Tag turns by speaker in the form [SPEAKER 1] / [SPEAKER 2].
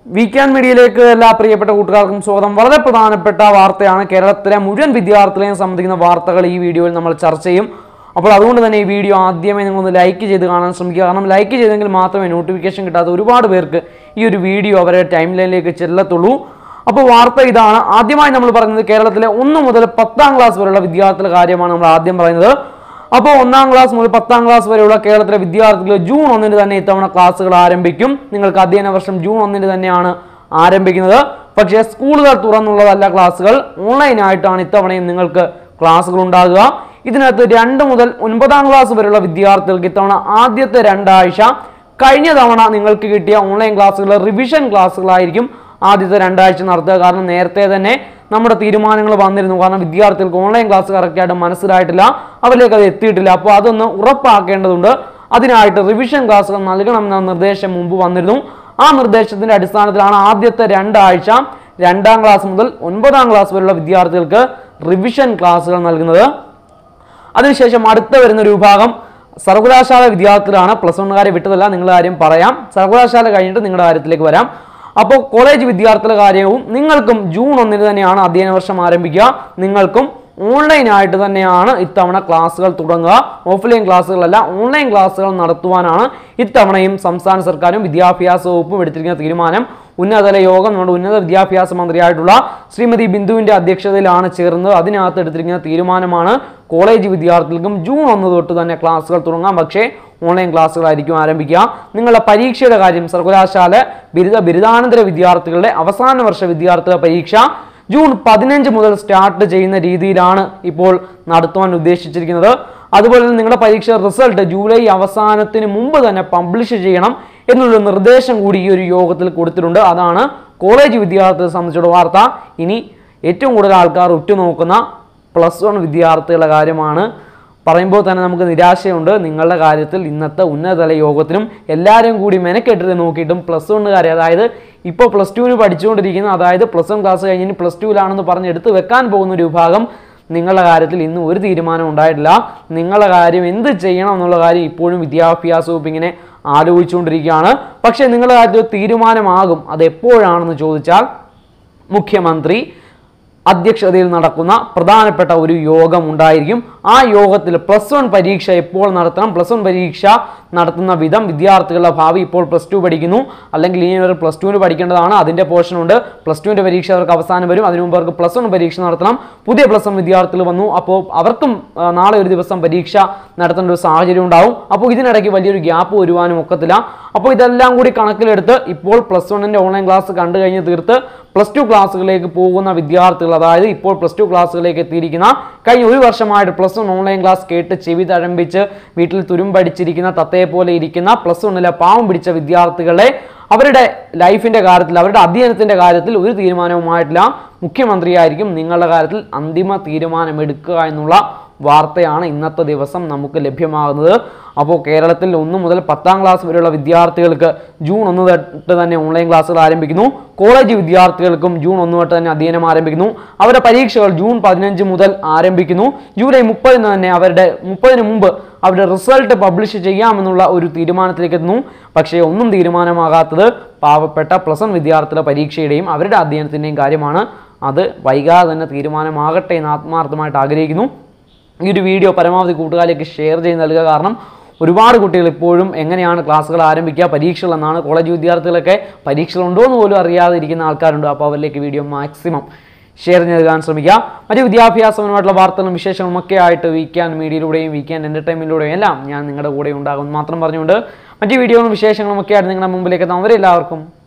[SPEAKER 1] വീക്കാൻ മീഡിയയിലേക്ക് എല്ലാ പ്രിയപ്പെട്ട കൂട്ടുകാർക്കും സ്വാഗതം വളരെ പ്രധാനപ്പെട്ട വാർത്തയാണ് കേരളത്തിലെ മുഴുവൻ വിദ്യാർത്ഥികളെയും സംബന്ധിക്കുന്ന വാർത്തകൾ ഈ വീഡിയോയിൽ നമ്മൾ ചർച്ച ചെയ്യും അപ്പോൾ അതുകൊണ്ട് തന്നെ ഈ വീഡിയോ ആദ്യമേ നിങ്ങളൊന്ന് ലൈക്ക് ചെയ്ത് കാണാൻ ശ്രമിക്കുക കാരണം ലൈക്ക് ചെയ്തെങ്കിൽ മാത്രമേ നോട്ടിഫിക്കേഷൻ കിട്ടാത്ത ഒരുപാട് പേർക്ക് ഈ ഒരു വീഡിയോ അവരുടെ ടൈം ലൈനിലേക്ക് ചെല്ലത്തുള്ളൂ അപ്പോൾ വാർത്ത ഇതാണ് ആദ്യമായി നമ്മൾ പറയുന്നത് കേരളത്തിലെ ഒന്ന് മുതൽ പത്താം ക്ലാസ് വരെയുള്ള വിദ്യാർത്ഥികളുടെ കാര്യമാണ് നമ്മൾ ആദ്യം പറയുന്നത് അപ്പോൾ ഒന്നാം ക്ലാസ് മുതൽ പത്താം ക്ലാസ് വരെയുള്ള കേരളത്തിലെ വിദ്യാർത്ഥികൾ ജൂൺ ഒന്നിന് തന്നെ ഇത്തവണ ക്ലാസ്സുകൾ ആരംഭിക്കും നിങ്ങൾക്ക് അധ്യയന വർഷം ജൂൺ ഒന്നിന് തന്നെയാണ് ആരംഭിക്കുന്നത് പക്ഷേ സ്കൂളുകൾ തുറന്നുള്ളതല്ല ക്ലാസ്സുകൾ ഓൺലൈനായിട്ടാണ് ഇത്തവണയും നിങ്ങൾക്ക് ക്ലാസ്സുകൾ ഉണ്ടാകുക ഇതിനകത്ത് രണ്ട് മുതൽ ഒൻപതാം ക്ലാസ് വരെയുള്ള വിദ്യാർത്ഥികൾക്ക് ഇത്തവണ ആദ്യത്തെ രണ്ടാഴ്ച കഴിഞ്ഞ തവണ നിങ്ങൾക്ക് കിട്ടിയ ഓൺലൈൻ ക്ലാസ്സുകൾ റിവിഷൻ ക്ലാസ്സുകളായിരിക്കും ആദ്യത്തെ രണ്ടാഴ്ച നടത്തുക കാരണം നേരത്തെ തന്നെ നമ്മുടെ തീരുമാനങ്ങൾ വന്നിരുന്നു കാരണം വിദ്യാർത്ഥികൾക്ക് ഓൺലൈൻ ക്ലാസ് കറക്റ്റായിട്ട് മനസ്സിലായിട്ടില്ല അവരിലേക്ക് അത് എത്തിയിട്ടില്ല അപ്പോൾ അതൊന്ന് ഉറപ്പാക്കേണ്ടതുണ്ട് അതിനായിട്ട് റിവിഷൻ ക്ലാസ്സുകൾ നൽകണമെന്ന നിർദ്ദേശം മുമ്പ് വന്നിരുന്നു ആ നിർദ്ദേശത്തിന്റെ അടിസ്ഥാനത്തിലാണ് ആദ്യത്തെ രണ്ടാഴ്ച രണ്ടാം ക്ലാസ് മുതൽ ഒൻപതാം ക്ലാസ് വരെയുള്ള വിദ്യാർത്ഥികൾക്ക് റിവിഷൻ ക്ലാസ്സുകൾ നൽകുന്നത് അതിനുശേഷം അടുത്ത വരുന്ന ഒരു വിഭാഗം സർവകലാശാല വിദ്യാർത്ഥികളാണ് പ്ലസ് വണ്ണുകാരെ വിട്ടതല്ല നിങ്ങളുടെ കാര്യം പറയാം സർവകലാശാല കഴിഞ്ഞിട്ട് നിങ്ങളുടെ കാര്യത്തിലേക്ക് വരാം അപ്പോൾ കോളേജ് വിദ്യാർത്ഥികളുടെ കാര്യവും നിങ്ങൾക്കും ജൂൺ ഒന്നിന് തന്നെയാണ് അധ്യയന വർഷം ആരംഭിക്കുക നിങ്ങൾക്കും ഓൺലൈൻ ആയിട്ട് തന്നെയാണ് ഇത്തവണ ക്ലാസ്സുകൾ തുടങ്ങുക ഓഫ്ലൈൻ ക്ലാസ്സുകളല്ല ഓൺലൈൻ ക്ലാസ്സുകൾ നടത്തുവാനാണ് ഇത്തവണയും സംസ്ഥാന സർക്കാരും വിദ്യാഭ്യാസ വകുപ്പും എടുത്തിരിക്കുന്ന തീരുമാനം ഉന്നതതല യോഗം നമ്മുടെ ഉന്നത വിദ്യാഭ്യാസ മന്ത്രിയായിട്ടുള്ള ശ്രീമതി ബിന്ദുവിന്റെ അധ്യക്ഷതയിലാണ് ചേർന്നത് അതിനകത്ത് എടുത്തിരിക്കുന്ന തീരുമാനമാണ് കോളേജ് വിദ്യാർത്ഥികൾക്കും ജൂൺ ഒന്ന് തൊട്ട് തന്നെ ക്ലാസ്സുകൾ തുടങ്ങാം പക്ഷേ ഓൺലൈൻ ക്ലാസ്സുകളായിരിക്കും ആരംഭിക്കുക നിങ്ങളുടെ പരീക്ഷയുടെ കാര്യം സർവകലാശാല ബിരുദ ബിരുദാനന്തര വിദ്യാർത്ഥികളുടെ അവസാന വർഷ വിദ്യാർത്ഥികളുടെ പരീക്ഷ ജൂൺ പതിനഞ്ച് മുതൽ സ്റ്റാർട്ട് ചെയ്യുന്ന രീതിയിലാണ് ഇപ്പോൾ നടത്തുവാൻ ഉദ്ദേശിച്ചിരിക്കുന്നത് അതുപോലെ തന്നെ നിങ്ങളുടെ പരീക്ഷ റിസൾട്ട് ജൂലൈ അവസാനത്തിന് മുമ്പ് തന്നെ പബ്ലിഷ് ചെയ്യണം എന്നുള്ള നിർദ്ദേശം കൂടി ഈ ഒരു യോഗത്തിൽ കൊടുത്തിട്ടുണ്ട് അതാണ് കോളേജ് വിദ്യാർത്ഥികളെ സംബന്ധിച്ചുള്ള വാർത്ത ഇനി ഏറ്റവും കൂടുതൽ ആൾക്കാർ ഉറ്റുനോക്കുന്ന പ്ലസ് വൺ വിദ്യാർത്ഥികളുടെ കാര്യമാണ് പറയുമ്പോൾ തന്നെ നമുക്ക് നിരാശയുണ്ട് നിങ്ങളുടെ കാര്യത്തിൽ ഇന്നത്തെ ഉന്നതതല യോഗത്തിനും എല്ലാവരും കൂടി മെനക്കെട്ടിട്ട് നോക്കിയിട്ടും പ്ലസ് വണ്ണുകാരെ അതായത് ഇപ്പോൾ പ്ലസ് ടുവിന് പഠിച്ചുകൊണ്ടിരിക്കുന്ന അതായത് പ്ലസ് വൺ ക്ലാസ് കഴിഞ്ഞ് പ്ലസ് ടുവിലാണെന്ന് പറഞ്ഞ് എടുത്ത് വെക്കാൻ പോകുന്ന ഒരു വിഭാഗം നിങ്ങളുടെ കാര്യത്തിൽ ഇന്ന് ഒരു തീരുമാനം ഉണ്ടായിട്ടില്ല നിങ്ങളുടെ കാര്യം എന്ത് ചെയ്യണം എന്നുള്ള കാര്യം ഇപ്പോഴും വിദ്യാഭ്യാസ വകുപ്പ് ഇങ്ങനെ ആലോചിച്ചുകൊണ്ടിരിക്കുകയാണ് പക്ഷേ നിങ്ങളുടെ കാര്യത്തിൽ ഒരു തീരുമാനമാകും അത് എപ്പോഴാണെന്ന് ചോദിച്ചാൽ മുഖ്യമന്ത്രി അധ്യക്ഷതയിൽ നടക്കുന്ന പ്രധാനപ്പെട്ട ഒരു യോഗം ഉണ്ടായിരിക്കും ആ യോഗത്തിൽ പ്ലസ് വൺ പരീക്ഷ എപ്പോൾ നടത്തണം പ്ലസ് വൺ പരീക്ഷ നടത്തുന്ന വിധം വിദ്യാർത്ഥികളുടെ ഭാവി ഇപ്പോൾ പ്ലസ് ടു പഠിക്കുന്നു അല്ലെങ്കിൽ ഇനി ഒരു പ്ലസ് ടുവിന് പഠിക്കേണ്ടതാണ് അതിൻ്റെ പോർഷൻ ഉണ്ട് പ്ലസ് ടുവിൻ്റെ പരീക്ഷ അവർക്ക് അവസാനം വരും അതിനു മുമ്പ് അവർക്ക് പ്ലസ് വൺ പരീക്ഷ നടത്തണം പുതിയ പ്ലസ് വൺ വിദ്യാർത്ഥികൾ വന്നു അപ്പോൾ അവർക്കും ആ, നാളെ ഒരു ദിവസം പരീക്ഷ നടത്തേണ്ട ഒരു സാഹചര്യം ഉണ്ടാവും അപ്പോൾ ഇതിനിടയ്ക്ക് വലിയൊരു ഗ്യാപ്പ് വരുവാനും ഒക്കത്തില്ല അപ്പോൾ ഇതെല്ലാം കൂടി കണക്കിലെടുത്ത് ഇപ്പോൾ പ്ലസ് വണ്ണിൻ്റെ ഓൺലൈൻ ക്ലാസ് കണ്ടു കഴിഞ്ഞ് തീർത്ത് പ്ലസ് ടു ക്ലാസ്സുകളിലേക്ക് പോകുന്ന വിദ്യാർത്ഥികൾ അതായത് ഇപ്പോൾ പ്ലസ് ടു ക്ലാസ്സുകളിലേക്ക് എത്തിയിരിക്കുന്ന കഴിഞ്ഞ ഒരു വർഷമായിട്ട് പ്ലസ് വൺ ഓൺലൈൻ ക്ലാസ് കേട്ട് ചെവി തഴമ്പിച്ച് വീട്ടിൽ തുരുമ്പടിച്ചിരിക്കുന്ന തത്തയെ പോലെ ഇരിക്കുന്ന പ്ലസ് വണ്ണിലെ പാവം പിടിച്ച വിദ്യാർത്ഥികളെ അവരുടെ ലൈഫിന്റെ കാര്യത്തിൽ അവരുടെ അധ്യയനത്തിന്റെ കാര്യത്തിൽ ഒരു തീരുമാനവുമായിട്ടില്ല മുഖ്യമന്ത്രിയായിരിക്കും നിങ്ങളുടെ കാര്യത്തിൽ അന്തിമ തീരുമാനം എടുക്കുക എന്നുള്ള വാർത്തയാണ് ഇന്നത്തെ ദിവസം നമുക്ക് ലഭ്യമാകുന്നത് അപ്പോൾ കേരളത്തിൽ ഒന്ന് മുതൽ പത്താം ക്ലാസ് വരെയുള്ള വിദ്യാർത്ഥികൾക്ക് ജൂൺ ഒന്ന് തൊട്ട് തന്നെ ഓൺലൈൻ ക്ലാസ്സുകൾ ആരംഭിക്കുന്നു കോളേജ് വിദ്യാർത്ഥികൾക്കും ജൂൺ ഒന്ന് തൊട്ട് തന്നെ അധ്യയനം ആരംഭിക്കുന്നു അവരുടെ പരീക്ഷകൾ ജൂൺ പതിനഞ്ച് മുതൽ ആരംഭിക്കുന്നു ജൂലൈ മുപ്പതിന് തന്നെ അവരുടെ മുപ്പതിന് മുമ്പ് അവരുടെ റിസൾട്ട് പബ്ലിഷ് ചെയ്യാമെന്നുള്ള ഒരു തീരുമാനത്തിലേക്ക് എത്തുന്നു പക്ഷേ ഒന്നും തീരുമാനമാകാത്തത് പാവപ്പെട്ട പ്ലസ് വൺ വിദ്യാർത്ഥികളുടെ പരീക്ഷയുടെയും അവരുടെ അധ്യയനത്തിൻ്റെയും കാര്യമാണ് അത് വൈകാതെ തന്നെ തീരുമാനമാകട്ടെ എന്ന് ആത്മാർത്ഥമായിട്ട് ആഗ്രഹിക്കുന്നു ഈ ഒരു വീഡിയോ പരമാവധി കൂട്ടുകാരിലേക്ക് ഷെയർ ചെയ്ത് നൽകുക കാരണം ഒരുപാട് കുട്ടികൾ ഇപ്പോഴും എങ്ങനെയാണ് ക്ലാസ്സുകൾ ആരംഭിക്കുക പരീക്ഷകൾ എന്നാണ് കോളേജ് വിദ്യാർത്ഥികളൊക്കെ പരീക്ഷകൾ ഉണ്ടോ എന്ന് പോലും അറിയാതെ ഇരിക്കുന്ന ആൾക്കാരുണ്ട് അപ്പോൾ അവരിലേക്ക് വീഡിയോ മാക്സിമം ഷെയർ ചെയ്ത് നൽകാൻ ശ്രമിക്കുക മറ്റ് വിദ്യാഭ്യാസപരമായിട്ടുള്ള വാർത്തകളും വിശേഷങ്ങളും ഒക്കെ ആയിട്ട് വീക്കാൻ മീഡിയയിലൂടെയും വീക്കാൻ എൻ്റർടൈൻമെൻറ്റിലൂടെയും എല്ലാം ഞാൻ നിങ്ങളുടെ കൂടെ ഉണ്ടാകും എന്ന് മാത്രം പറഞ്ഞുകൊണ്ട് മറ്റ് വീഡിയോകളും വിശേഷങ്ങളും ഒക്കെ ആയിട്ട് നിങ്ങളുടെ മുമ്പിലേക്ക് എത്താം അവരെല്ലാവർക്കും